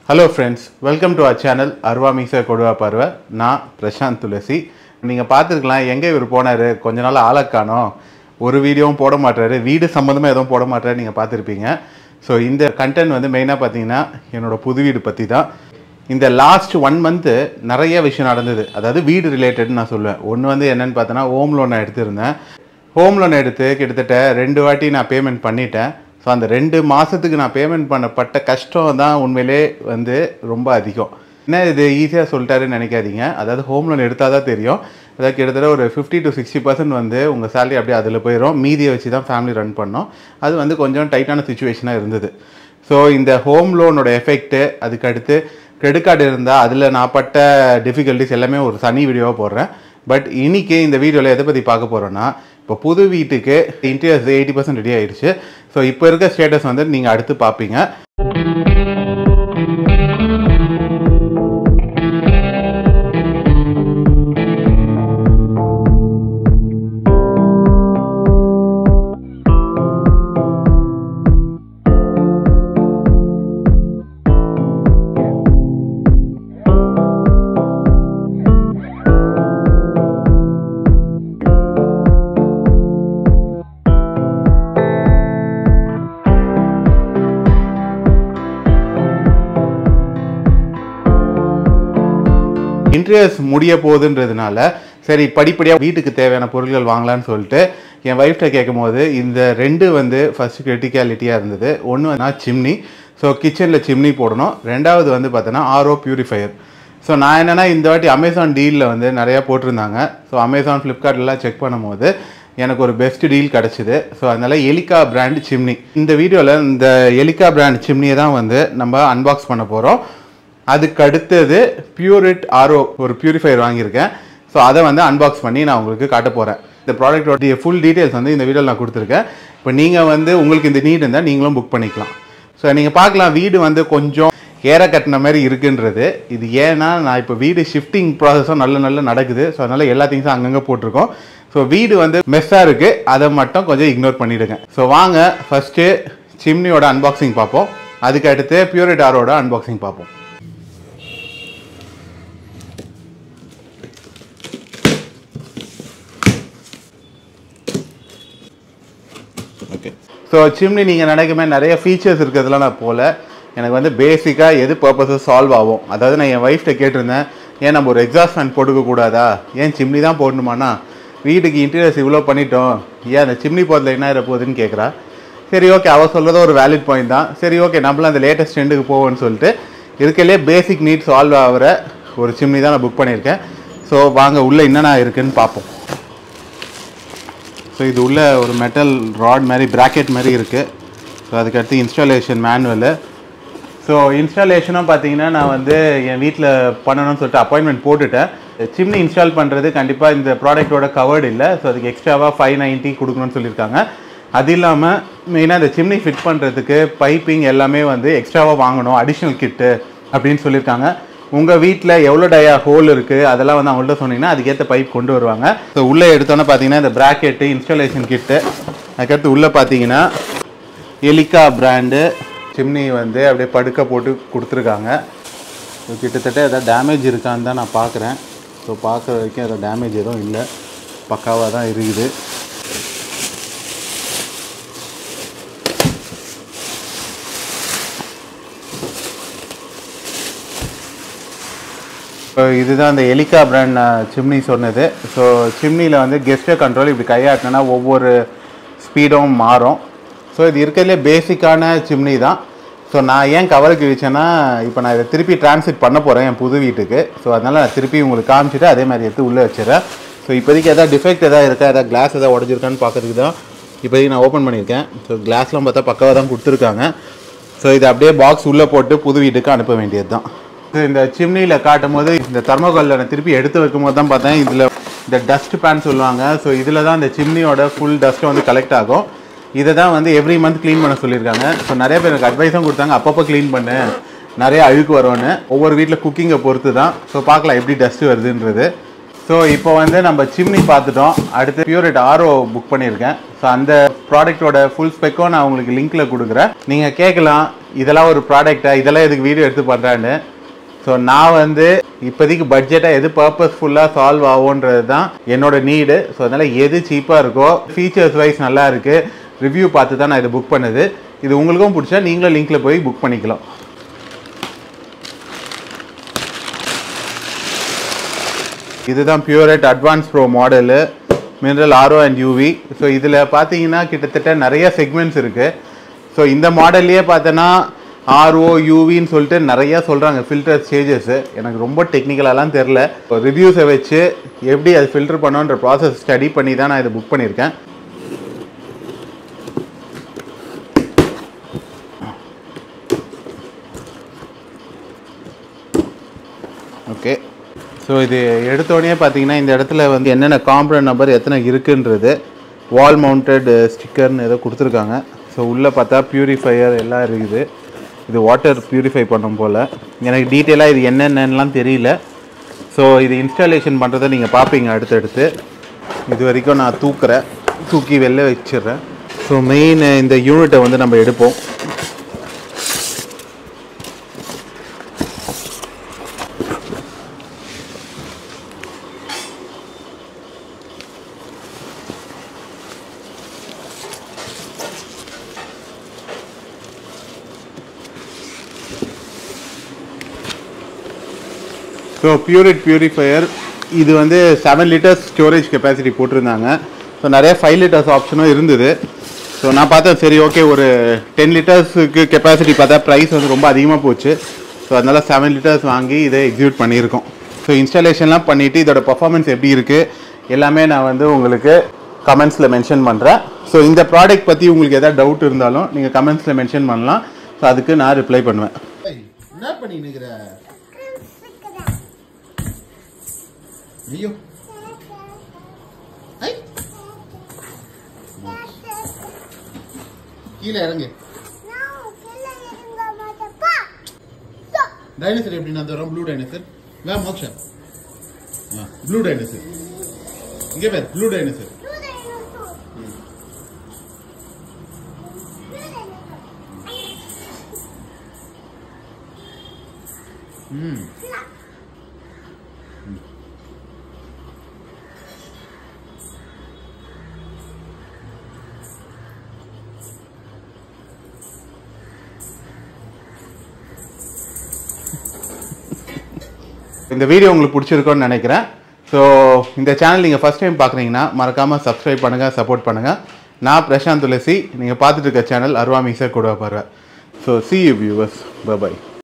hello friends welcome to our channel Aruva Meesa கொடுவா பருவ நான் பிரசாந்த் துளசி நீங்கள் பார்த்துருக்கலாம் எங்கே இவர் போனார் கொஞ்ச நாள் ஆளக்கானோம் ஒரு வீடியோவும் போட மாட்டாரு வீடு சம்மந்தமாக எதுவும் போட மாட்டாரு நீங்கள் பார்த்துருப்பீங்க ஸோ இந்த கண்டென்ட் வந்து மெயினாக பார்த்தீங்கன்னா என்னோட புது வீடு பற்றி தான் இந்த லாஸ்ட் ஒன் மந்த்து நிறைய விஷயம் நடந்தது அதாவது வீடு ரிலேட்டட்னு நான் சொல்லுவேன் ஒன்று வந்து என்னன்னு பார்த்தோன்னா ஹோம் லோன் நான் எடுத்திருந்தேன் ஹோம் லோன் எடுத்து கிட்டத்தட்ட ரெண்டு வாட்டி நான் பேமெண்ட் பண்ணிட்டேன் ஸோ அந்த ரெண்டு மாதத்துக்கு நான் பேமெண்ட் பண்ணப்பட்ட கஷ்டம் தான் உண்மையிலே வந்து ரொம்ப அதிகம் என்ன இது ஈஸியாக சொல்லிட்டாருன்னு நினைக்காதீங்க அதாவது ஹோம் லோன் எடுத்தால் தான் தெரியும் அதாவது கிட்டத்தட்ட ஒரு ஃபிஃப்டி டு சிக்ஸ்டி பர்சன்ட் வந்து உங்கள் சேலரி அப்படியே அதில் போயிடும் மீதியை வச்சு தான் ஃபேமிலி ரன் பண்ணோம் அது வந்து கொஞ்சம் டைட்டான சுச்சுவேஷனாக இருந்தது ஸோ இந்த ஹோம் லோனோட எஃபெக்ட்டு அதுக்கு அடுத்து கிரெடிட் கார்டு இருந்தால் அதில் நான் பட்ட டிஃபிகல்ட்டிஸ் எல்லாமே ஒரு தனி வீடியோவாக போடுறேன் பட் இன்னைக்கு இந்த வீடியோவில் எதை பற்றி பார்க்க போகிறோன்னா இப்போ புது வீட்டுக்கு இன்டீரியர்ஸ் எயிட்டி பர்சன்ட் ரெடி ஆயிடுச்சு ஸோ இப்போ இருக்க ஸ்டேட்டஸ் வந்து நீங்கள் அடுத்து பார்ப்பீங்க இன்டீரியர்ஸ் முடிய போகுதுன்றதுனால சரி படிப்படியாக வீட்டுக்கு தேவையான பொருட்கள் வாங்கலாம்னு சொல்லிட்டு என் ஒய்ஃப்ட்ட கேட்கும்போது இந்த ரெண்டு வந்து ஃபர்ஸ்ட் கிரிட்டிகாலிட்டியாக இருந்தது ஒன்று வந்து சிம்னி ஸோ கிச்சனில் சிம்னி போடணும் ரெண்டாவது வந்து பார்த்தோன்னா ஆர்ஓ பியூரிஃபையர் ஸோ நான் என்னென்னா இந்த வாட்டி அமேசான் டீலில் வந்து நிறையா போட்டிருந்தாங்க ஸோ அமேசான் ஃப்ளிப்கார்ட்லாம் செக் பண்ணும்போது எனக்கு ஒரு பெஸ்ட் டீல் கிடச்சிது ஸோ அதனால் எலிகா பிராண்ட் சிம்னி இந்த வீடியோவில் இந்த எலிகா பிராண்ட் சிம்னியை தான் வந்து நம்ம அன்பாக்ஸ் பண்ண போகிறோம் அதுக்கு அடுத்தது பியூரிட் ஆர்ஓ ஒரு பியூரிஃபையர் வாங்கியிருக்கேன் ஸோ அதை வந்து அன்பாக்ஸ் பண்ணி நான் உங்களுக்கு காட்ட போகிறேன் இந்த ப்ராடக்ட்டோட ஃபுல் டீட்டெயில்ஸ் வந்து இந்த வீடியோவில் நான் கொடுத்துருக்கேன் இப்போ நீங்கள் வந்து உங்களுக்கு இந்த நீட் இருந்தால் நீங்களும் புக் பண்ணிக்கலாம் ஸோ நீங்கள் பார்க்கலாம் வீடு வந்து கொஞ்சம் ஏற கட்டின மாதிரி இருக்குன்றது இது ஏன்னா நான் இப்போ வீடு ஷிஃப்டிங் ப்ராசஸும் நல்ல நல்ல நடக்குது ஸோ அதனால் எல்லா திங்ஸும் அங்கங்கே போட்டிருக்கோம் ஸோ வீடு வந்து மெஸ்ஸாக இருக்குது அதை மட்டும் கொஞ்சம் இக்னோர் பண்ணிவிடுங்க ஸோ வாங்க ஃபஸ்ட்டு சிம்னியோட அன்பாக்சிங் பார்ப்போம் அதுக்கு அடுத்து பியூரிட் ஆரோட அன்பாக்சிங் பார்ப்போம் ஓகே ஸோ சிம்னி நீங்கள் நினைக்குமே நிறைய ஃபீச்சர்ஸ் இருக்கிறதுலாம் நான் போல எனக்கு வந்து பேசிக்காக எது பர்பஸஸ் சால்வ் ஆகும் அதாவது நான் என் ஒய்ஃப்ட்ட கேட்டிருந்தேன் ஏன் நம்ம ஒரு எக்ஸாஸ்ட் ஃபேன் போட்டுக்க கூடாதா ஏன் சிம்னி தான் போடணுமாண்ணா வீட்டுக்கு இன்டீரியர்ஸ் இவ்வளோ பண்ணிட்டோம் ஏன் அந்த சிம்னி போதில் என்ன ஆகிட போகுதுன்னு கேட்குறா சரி ஓகே அவள் சொல்கிறது ஒரு வேலிட் பாயிண்ட் தான் சரி ஓகே நம்மளும் அந்த லேட்டஸ்ட் ட்ரெண்டுக்கு போவோம்னு சொல்லிட்டு இருக்கலே பேசிக் நீட் சால்வ் ஆகிற ஒரு சிம்னி தான் நான் புக் பண்ணியிருக்கேன் ஸோ வாங்க உள்ளே என்னென்ன இருக்குன்னு பார்ப்போம் ஸோ இது உள்ள ஒரு மெட்டல் ராட் மாதிரி ப்ராக்கெட் மாதிரி இருக்குது ஸோ அதுக்கடுத்து இன்ஸ்டாலேஷன் மேனுவலு ஸோ இன்ஸ்டாலேஷனும் பார்த்தீங்கன்னா நான் வந்து என் வீட்டில் பண்ணணும்னு சொல்லிட்டு அப்பாயின்மெண்ட் போட்டுட்டேன் சிம்னி இன்ஸ்டால் பண்ணுறது கண்டிப்பாக இந்த ப்ராடக்ட்டோட கவர்டு இல்லை ஸோ அதுக்கு எக்ஸ்ட்ராவாக ஃபைவ் நைன்ட்டி கொடுக்கணும்னு சொல்லியிருக்காங்க அது இல்லாமல் மெயினாக இந்த சிம்னி ஃபிட் பண்ணுறதுக்கு பைப்பிங் எல்லாமே வந்து எக்ஸ்ட்ராவாக வாங்கணும் அடிஷ்னல் கிட்டு அப்படின்னு சொல்லியிருக்காங்க உங்கள் வீட்டில் எவ்வளோ டயா ஹோல் இருக்குது அதெல்லாம் வந்து அவங்கள்ட்ட சொன்னீங்கன்னா அதுக்கேற்ற பைப் கொண்டு வருவாங்க ஸோ உள்ளே எடுத்தோன்னே பார்த்தீங்கன்னா இந்த ப்ராக்கெட்டு இன்ஸ்டாலேஷன் கிட்டு அதுக்கடுத்து உள்ளே பார்த்தீங்கன்னா எலிகா பிராண்டு சிம்னி வந்து அப்படியே படுக்க போட்டு கொடுத்துருக்காங்க ஸோ கிட்டத்தட்ட எதாவது டேமேஜ் இருக்கான்னு தான் நான் பார்க்குறேன் ஸோ பார்க்குற வரைக்கும் எதாவது டேமேஜ் எதுவும் இல்லை பக்காவாக தான் இருக்குது இப்போ இதுதான் அந்த எலிகா பிராண்ட் சிம்னி சொன்னது ஸோ சிம்னியில் வந்து கெஸ்டர் கண்ட்ரோல் இப்படி கையாட்டினா ஒவ்வொரு ஸ்பீடும் மாறும் ஸோ இது இருக்கிறதுலே பேசிக்கான சிம்னி தான் ஸோ நான் ஏன் கவருக்கு வச்சேன்னா இப்போ நான் இதை திருப்பி டிரான்ஸ்லேட் பண்ண போகிறேன் என் புது வீட்டுக்கு ஸோ அதனால் நான் திருப்பி உங்களுக்கு காமிச்சிட்டு அதே மாதிரி எடுத்து உள்ளே வச்சிடறேன் ஸோ இப்போதைக்கு எதாவது டிஃபெக்ட் எதாவது இருக்கா எதாவது கிளாஸ் எதாவது உடஞ்சிருக்கான்னு பார்க்கறதுக்கு தான் இப்போதைக்கு நான் ஓப்பன் பண்ணியிருக்கேன் ஸோ கிளாஸ்லாம் பார்த்தா பக்காவாக தான் கொடுத்துருக்காங்க ஸோ இதை அப்படியே பாக்ஸ் உள்ளே போட்டு புது வீட்டுக்கு அனுப்ப வேண்டியது தான் இந்த சிம்னியில் காட்டும் போது இந்த தர்மோகாலில் நான் திருப்பி எடுத்து வைக்கும் போது தான் பார்த்தேன் இதில் இந்த டஸ்ட் பேன் சொல்லுவாங்க ஸோ இதில் தான் இந்த சிம்னியோட ஃபுல் டஸ்ட்டும் வந்து கலெக்ட் ஆகும் இதை தான் வந்து எவ்ரி மந்த் க்ளீன் பண்ண சொல்லியிருக்காங்க ஸோ நிறைய பேர் எனக்கு அட்வைஸும் கொடுத்தாங்க அப்பப்போ க்ளீன் பண்ணு நிறைய அழுக்கு வரும்னு ஒவ்வொரு வீட்டில் குக்கிங்கை பொறுத்து தான் ஸோ பார்க்கலாம் எப்படி டஸ்ட் வருதுன்றது ஸோ இப்போ வந்து நம்ம சிம்னி பார்த்துட்டோம் அடுத்து பியூரிட் ஆர்ஓ புக் பண்ணியிருக்கேன் ஸோ அந்த ப்ராடக்ட்டோட ஃபுல் ஸ்பெக்கும் நான் உங்களுக்கு லிங்க்ல கொடுக்குறேன் நீங்கள் கேட்கலாம் இதெல்லாம் ஒரு ப்ராடக்டா இதெல்லாம் எதுக்கு வீடியோ எடுத்து பண்ணுறான்னு ஸோ நான் வந்து இப்போதைக்கு பட்ஜெட்டாக எது பர்பஸ்ஃபுல்லாக சால்வ் ஆகும்ன்றது தான் என்னோட நீடு ஸோ அதனால் எது சீப்பாக இருக்கோ ஃபீச்சர்ஸ் வைஸ் நல்லா இருக்குது ரிவ்யூ பார்த்து தான் நான் இதை புக் பண்ணது இது உங்களுக்கும் பிடிச்சா நீங்களும் லிங்க்கில் போய் புக் பண்ணிக்கலாம் இதுதான் Pureit advance pro model mineral RO and UV so இதில் பார்த்தீங்கன்னா கிட்டத்தட்ட நிறைய செக்மெண்ட்ஸ் இருக்குது ஸோ இந்த மாடல்லையே பார்த்தோன்னா ஆர்ஓ யூவின்னு சொல்லிட்டு நிறைய சொல்கிறாங்க ஃபில்டர் ஸ்டேஜஸ் எனக்கு ரொம்ப டெக்னிக்கலாலாம் தெரில ரிவ்யூஸை வச்சு எப்படி அது ஃபில்டர் பண்ணோன்ற ப்ராசஸ் ஸ்டடி பண்ணி தான் நான் இதை புக் பண்ணியிருக்கேன் ஓகே ஸோ இது எடுத்தோடனே பார்த்தீங்கன்னா இந்த இடத்துல வந்து என்னென்ன காம்பனன்ட் நம்பர் எத்தனை இருக்குன்றது வால் மவுண்டட் ஸ்டிக்கர்னு ஏதோ கொடுத்துருக்காங்க ஸோ உள்ளே பார்த்தா பியூரிஃபையர் எல்லாம் இருக்குது இது வாட்டர் பியூரிஃபை பண்ணும் போல் எனக்கு டீட்டெயிலாக இது என்னென்னலாம் தெரியல ஸோ இது இன்ஸ்டாலேஷன் பண்ணுறதை நீங்கள் பார்ப்பீங்க அடுத்தடுத்து இது வரைக்கும் நான் தூக்குறேன் தூக்கி வெளில வச்சிடுறேன் ஸோ மெயின் இந்த யூனிட்டை வந்து நம்ம எடுப்போம் ஸோ பியூரிட் பியூரிஃபையர் இது வந்து செவன் லிட்டர்ஸ் ஸ்டோரேஜ் கெப்பாசிட்டி போட்டிருந்தாங்க ஸோ நிறைய ஃபைவ் லிட்டர்ஸ் ஆப்ஷனும் இருந்தது ஸோ நான் பார்த்தேன் சரி ஓகே ஒரு டென் லிட்டர்ஸுக்கு கெப்பாசிட்டி பார்த்தா ப்ரைஸ் வந்து ரொம்ப அதிகமாக போச்சு ஸோ அதனால் செவன் லிட்டர்ஸ் வாங்கி இதை எக்ஸிக்யூட் பண்ணியிருக்கோம் ஸோ இன்ஸ்டாலேஷன்லாம் பண்ணிவிட்டு இதோட பர்ஃபார்மன்ஸ் எப்படி இருக்குது எல்லாமே நான் வந்து உங்களுக்கு கமெண்ட்ஸில் மென்ஷன் பண்ணுறேன் ஸோ இந்த ப்ராடக்ட் பற்றி உங்களுக்கு எதாவது டவுட் இருந்தாலும் நீங்கள் கமெண்ட்ஸில் மென்ஷன் பண்ணலாம் ஸோ அதுக்கு நான் ரிப்ளை பண்ணுவேன் என்ன பண்ணிட்டு இருக்கிற ஐயோ ஐ கீழே இறங்கு டைனோசர் எப்படி நான் தரோம் ப்ளூ டைனோசர் வே மோக்ஷா ப்ளூ டைனோசர் இங்கே பேர் ப்ளூ டைனோசர் ம் இந்த வீடியோ உங்களுக்கு பிடிச்சிருக்கோன்னு நினைக்கிறேன் ஸோ இந்த சேனல் நீங்கள் ஃபஸ்ட் டைம் பார்க்குறீங்கன்னா மறக்காமல் சப்ஸ்கிரைப் பண்ணுங்கள் சப்போர்ட் பண்ணுங்கள் நான் பிரசாந்த் துளசி நீங்கள் பார்த்துட்டு இருக்க சேனல் அருவா மீசா கூட பாருவேன் so see you viewers by